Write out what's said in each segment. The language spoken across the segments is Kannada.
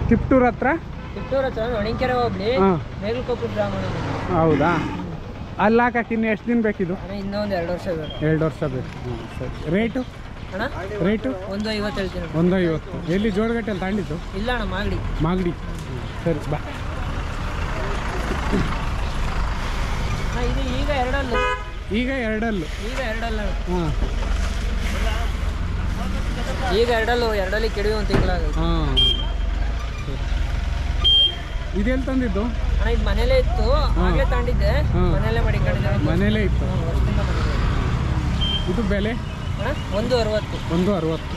ತಿಪ್ಟೂರ್ ಹತ್ರ ಕಿತ್ತೂರು ಹತ್ರ ಹೊಣಿಕೆರೆ ಹೋಗ್ಲಿ ಹಾಂ ಮೇಲ್ಕೊಪ್ಪು ಬ್ರಾಹ್ಮಣ ಹೌದಾ ಅಲ್ಲಿ ಹಾಕಕ್ಕೆ ಇನ್ನು ಎಷ್ಟು ದಿನ ಬೇಕಿದು ಅಣ್ಣ ಇನ್ನೊಂದು ಎರಡು ವರ್ಷ ಬೇಕು ಎರಡು ವರ್ಷ ಬೇಕು ಹಾಂ ಸರಿ ರೇಟು ಅಣ್ಣ ರೇಟು ಒಂದು ಐವತ್ತು ಹೇಳ್ತೀನಿ ಒಂದು ಐವತ್ತು ಎಲ್ಲಿ ಜೋಡಗಟ್ಟೆಯಲ್ಲಿ ತಗೊಂಡಿದ್ದು ಇಲ್ಲ ಅಣ್ಣ ಮಾಗಡಿ ಮಾಗಡಿ ಹ್ಮ್, ಸರಿ ಬಾ ಅಣ್ಣ ಇದು ಈಗ ಎರಡಲ್ಲು ಈಗ ಎರಡಲ್ಲು ಈಗ ಎರಡಲ್ಲ ಹಾಂ ಈಗ ಎರಡಲ್ಲು ಎರಡಲ್ಲಿ ಕೆಡವಿ ಒಂದು ತಿಂಗಳಾಗುತ್ತೆ ಹಾಂ ಇದೆಲ್ಲಿ ತಂದಿದ್ದು ಅಣ್ಣ ಇದು ಮನೇಲೇ ಇತ್ತು ಆಗಲೇ ತಗೊಂಡಿದ್ದೆ ಹ್ಮ್. ಮನೇಲೇ ಮಡಿಕೊಂಡಿದ್ದೆ ಒಂದು ಮನೇಲೇ ಇತ್ತು ವರ್ಷದಿಂದ ಮನೇಲೇ. ಇದು ಬೆಲೆ ಅಣ್ಣ ಒಂದು ಅರವತ್ತು ಒಂದು ಅರವತ್ತು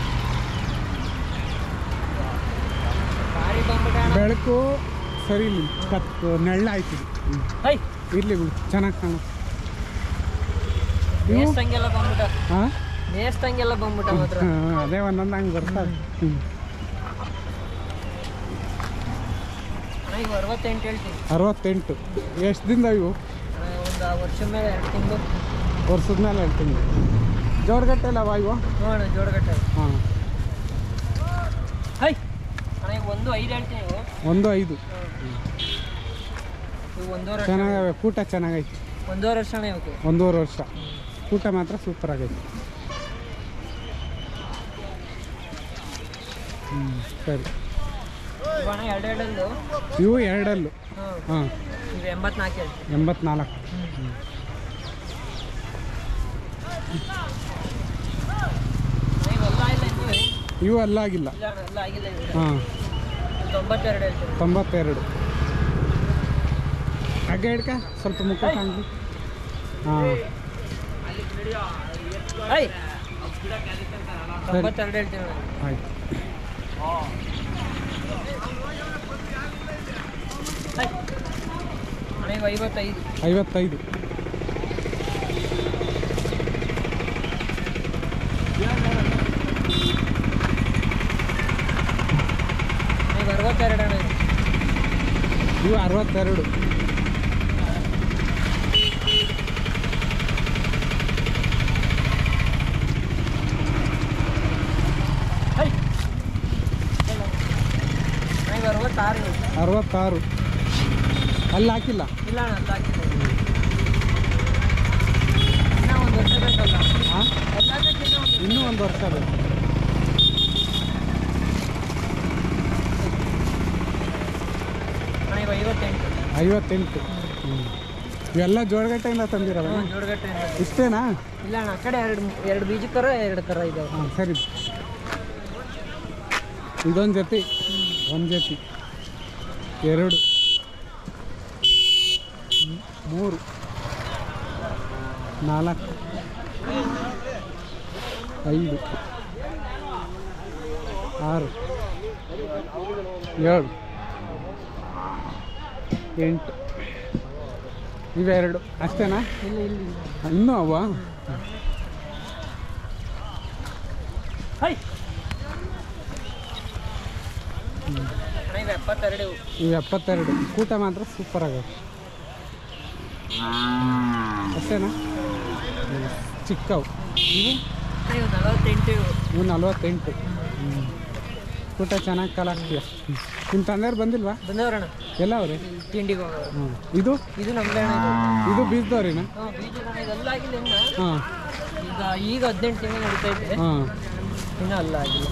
ಭಾರಿ ಬಂದ್ಬಿಟ್ಟ ಅಣ್ಣ ಬೆಳಕು ಸರಿ ಇಲ್ಲಿ ಕತ್ ನೆಳ್ಳಾಯ್ತು ಹ್ಞೂ ಹೈ ಇರಲಿ ಬಿಡು ಚೆನ್ನಾಗಿ ಕಾಣು ಇವು ಮೇಸ್ತಂಗೆಲ್ಲ ಬಂದ್ಬಿಟ್ಟ ಹಾಂ ಮೇಸ್ತಂಗೆಲ್ಲ ಬಂದ್ಬಿಟ್ಟ ಮಾತ್ರ ಅದೇ ಒಂದೊಂದು ಹಂಗೆ ಬರ್ತದೆ ಹ್ಞೂ ಅಣ್ಣ ಈಗ ಅರವತ್ತೆಂಟು ಹೇಳ್ತೀನಿ ಅರವತ್ತೆಂಟು ಎಷ್ಟು ದಿನದ ಇವು ಅಣ್ಣ ಒಂದು ವರ್ಷದ ಮೇಲೆ ಎರಡು ತಿಂಗಳು ವರ್ಷದ ಮೇಲೆ ಎರಡು ತಿಂಗಳು ಜೋಡಗಟ್ಟೆಲ್ಲವ ಇವು ನೋಡೋಣ ಜೋಡಗಟ್ಟೆ ಹಾಂ ಹೈ ಅಣ್ಣ ಈಗ ಒಂದು ಐದು ಹೇಳ್ತೀನಿ ಇವು ಒಂದು ಐದು ಇವು ಒಂದೂವರೆ ವರ್ಷ ಚೆನ್ನಾಗವೆ ಕೂಟ ಚೆನ್ನಾಗೈತೆ ಒಂದೂವರೆ ವರ್ಷ ಅಣ್ಣ ಇವಕ್ಕೆ ಒಂದೂವರೆ ವರ್ಷ ಕೂಟ ಮಾತ್ರ ಸೂಪರ್ ಆಗೈತೆ ಹ್ಞೂ ಸರಿ ಇವು ಅಣ್ಣ ಎರಡು ಎರಡಲ್ಲು ಇವು ಎರಡಲ್ಲು ಹಾಂ ಹಾಂ ಇವು ಎಂಬತ್ನಾಲ್ಕು ಹೇಳ್ತೀನಿ ಎಂಬತ್ನಾಲ್ಕು ಅಣ್ಣ ಇವೆಲ್ಲ ಇಲ್ಲ ಇನ್ನೂ ಇವು ಅಲ್ಲಾಗಿಲ್ಲ ಇಲ್ಲ ಅಣ್ಣ ಎಲ್ಲ ಆಗಿಲ್ಲ ಇವು ಹಾಂ ತೊಂಬತ್ತೆರಡು ಹೇಳ್ತೀನಿ ತೊಂಬತ್ತೆರಡು ಹಾಗೆ ಹಿಡ್ಕ ಸ್ವಲ್ಪ ಮುಖ ಕಾಣಿ ಹಾಂ ಹೈ ತೊಂಬತ್ತೆರಡು ಹೇಳ್ತೀನಿ ಅಣ್ಣ ಆಯ್ತು ಹೈ ಅಣ್ಣ ಇವು ಐವತ್ತೈದು ಐವತ್ತೈದು ಅಣ್ಣ ಇವು ಅರವತ್ತೆರಡು ಅಣ್ಣ ಇವು. ಇವು ಅರವತ್ತೆರಡು ಹೈ ಅಣ್ಣ ಇವು ಅರವತ್ತಾರು ಇವು. ಅರವತ್ತಾರು ಅಲ್ಲಿ ಹಾಕಿಲ್ಲ ಇಲ್ಲ ಅಣ್ಣ ಅದು ಹಾಕಿಲ್ಲ ಇನ್ನೂ ಒಂದು ವರ್ಷ ಬೇಕಲ್ಲ ಹಾಂ ಎಲ್ಲದಕ್ಕೆ ಇನ್ನೂ ಒಂದು ಇನ್ನೂ ಒಂದು ವರ್ಷ ಬೇಕು ಅಣ್ಣ ಇವು ಐವತ್ತೆಂಟು ಐವತ್ತೆಂಟು ಹ್ಞೂ ಇವೆಲ್ಲ ಜೋಡಗಟ್ಟೆಯಿಂದ ತಂದಿರವ ಹ್ಞೂ ಜೋಡಗಟ್ಟೆ ಅಂತ. ಇಷ್ಟೇನಾ ಇಲ್ಲ ಅಣ್ಣ ಆ ಕಡೆ ಎರಡು ಎರಡು ಬೀಜ ಕರ ಎರಡು ಕರ ಇದಾವೆ ಹಾಂ ಸರಿ ಇದೊಂದು ಜೊತೆ ಒಂದು ಜೊತೆ ಎರಡು ಮ್- ಮೂರು ನಾಲ್ಕು ಐದು ಆರು ಏಳು ಎಂಟು ಇವೆರಡು ಅಷ್ಟೇನಾ ಇಲ್ಲ ಇಲ್ಲಿ ಇನ್ನೂ ಅವ ಹೈ ಅಣ್ಣ ಇವು ಎಪ್ಪತ್ತೆರಡು ಇವು. ಇವು ಎಪ್ಪತ್ತೆರಡು ಕೂಟ ಮಾತ್ರ ಸೂಪರ್ ಆಗತ್ತೆ ಅಷ್ಟೇನಾ ಹ್ಮ್. ಚಿಕ್ಕವು ಇವು ಅಣ್ಣ ಇವು ನಲವತ್ತೆಂಟು ಇವು. ಇವು ನಲ್ವತ್ತೆಂಟು ಹ್ಞೂ ಕೂಟ ಚೆನ್ನಾಗಿ ಕಲಾಕ್ತೀಯ ನಿಮ್ಮ ತಂದೆಯವ್ರು ಬಂದಿಲ್ವಾ ಬಂದವ್ರಣ್ಣ ಎಲ್ಲ ಅವ್ರಿ ತಿಂಡಿಗೆ ಹೋಗೋರು ಹ್ಞೂ ಇದು ಇದು ನಮ್ದೇ ಅಣ್ಣ ಇದು ಇದು ಬೀಜದವ್ರಿನ ಹಾಂ ಬೀಜ ಅಣ್ಣ ಇದೆಲ್ಲ ಆಗಿಲ್ಲ ಇನ್ನು ಹಾಂ ಈಗ ಈಗ ಹದಿನೆಂಟು ತಿಂಗಳು ನಡೀತಾ ಇದೆ ಹಾಂ ಇನ್ನೂ ಅಲ್ಲ ಆಗಿಲ್ಲ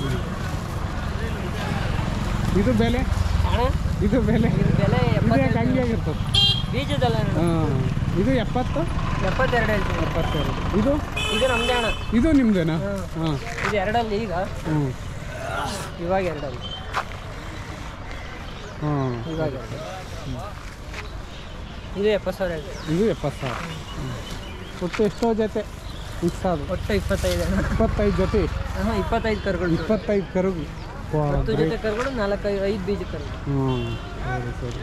ಇದು ಬೆಲೆ ಅಣ್ಣ ಇದು ಬೆಲೆ ಇದ್ರ ಬೆಲೆ ಇದು ಯಾಕೆ ಎಪ್ಪತ್ತೆರಡು ಹಂಗೆ ಆಗಿರ್ತದೆ ಬೀಜದಲ್ಲ ಅಣ್ಣ ಹಾಂ ಇದು ಎಪ್ಪತ್ತು ಎಪ್ಪತ್ತೆರಡು ಹೇಳ್ತೀನಿ ಎಪ್ಪತ್ತೆರಡು ಇದು ಇದು ನಮ್ದೇ ಅಣ್ಣ ಇದು ನಿಮ್ಮದೇನಾ ಹ್ಮ್. ಹಾಂ ಇದು ಎರಡಲ್ಲಿ ಈಗ ಹ್ಞೂ ಇವಾಗ ಎರಡಲ್ಲಿ ಹಾಂ ಇವಾಗ ಎರಡು ಇದು ಎಪ್ಪತ್ತು ಸಾವಿರ ಹೇಳ್ತೀನಿ ಇದು ಎಪ್ಪತ್ತು ಸಾವಿರ ಹ್ಮ್. ಒಟ್ಟು ಎಷ್ಟೋ ಜೊತೆ ಮಿಕ್ಸ್ ಅದು ಒಟ್ಟು ಇಪ್ಪತ್ತೈದು ಅಣ್ಣ ಇಪ್ಪತ್ತೈದು ಜೊತೆ ಹಾಂ ಇಪ್ಪತ್ತೈದು ಕರುಗಳು ಇಪ್ಪತ್ತೈದು ಕರುಗು ವಾ, ಹತ್ತು great. ಜೊತೆ ಕರುಗಳು ನಾಲ್ಕೈದು ಐದು ಬೀಜ ಕರುಗಳು ಹ್ಞೂ ಸರಿ ಸರಿ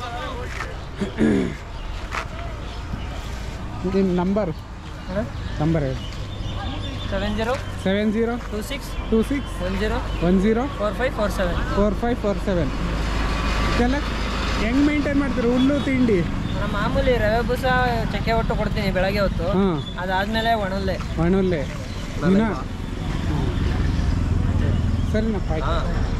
ನಿಮ್ಮ ನಂಬರ್ ಹಾಂ ನಂಬರ್ ಹೇಳಿ seven zero seven zero two six two six one zero one zero four five four seven four five four seven ಇದೆಲ್ಲ ಹೆಂಗೆ ಮೇಂಟೈನ್ ಮಾಡ್ತೀರಿ ಹುಲ್ಲು ತಿಂಡಿ ನಾನು ಮಾಮೂಲಿ ರವೆ ಬೂಸ ಚಕ್ಕೆ ಹೊಟ್ಟು ಕೊಡ್ತೀನಿ ಬೆಳಗ್ಗೆ ಹೊತ್ತು ಹಾಂ ಅದಾದ್ಮೇಲೆ ಒಣಲ್ಲೆ ಮಣ್ಣುಲ್ಲೆ ದಿನ ಹ್ಮ್. ಸರಿನಪ್ಪ ಆಯ್ತು ಹಾಂ